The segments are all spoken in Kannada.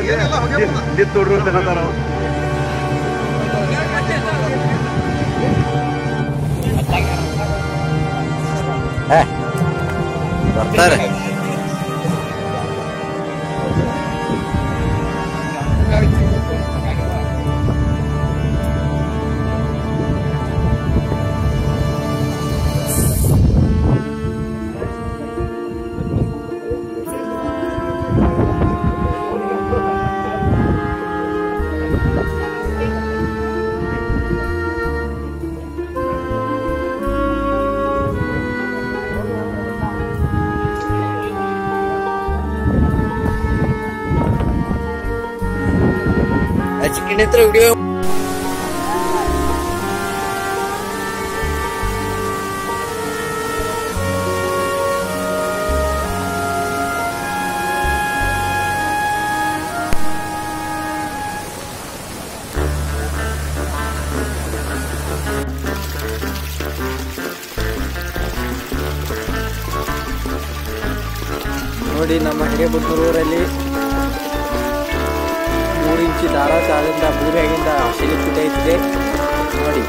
ನಿತ್ ಹುಡ್ರು ಅಂತ ಹೇಳ್ತಾರ ಅವ್ರು. ಬರ್ತಾರೆ ಚಿಕನ್ ಹತ್ರ ವಿಡಿಯೋ ನೋಡಿ ನಮ್ಮ ಹಿರೇಬುತ್ತೂರಲ್ಲಿ ಮೂರು ಇಂಚು ದಾರ ಸಾಲಿಂದ ಭೂಮಿಯಾಗಿಂದ ಶಿಲಿ ಪುಟೈತಿದೆ ನೋಡಿ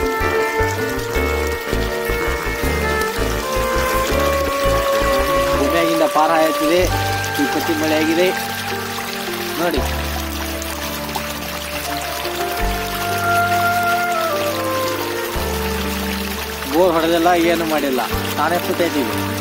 ಭೂಮಿಯಾಗಿಂದ ಪಾರ ಆಯ್ತಿದೆ ಇಪ್ಪತ್ತಿ ಮಳೆ ಆಗಿದೆ ನೋಡಿ ಬೋರ್ ಹೊಡೆದಿಲ್ಲ ಏನು ಮಾಡಿಲ್ಲ ತಾನೇ ಪುಟೈತಿದೆ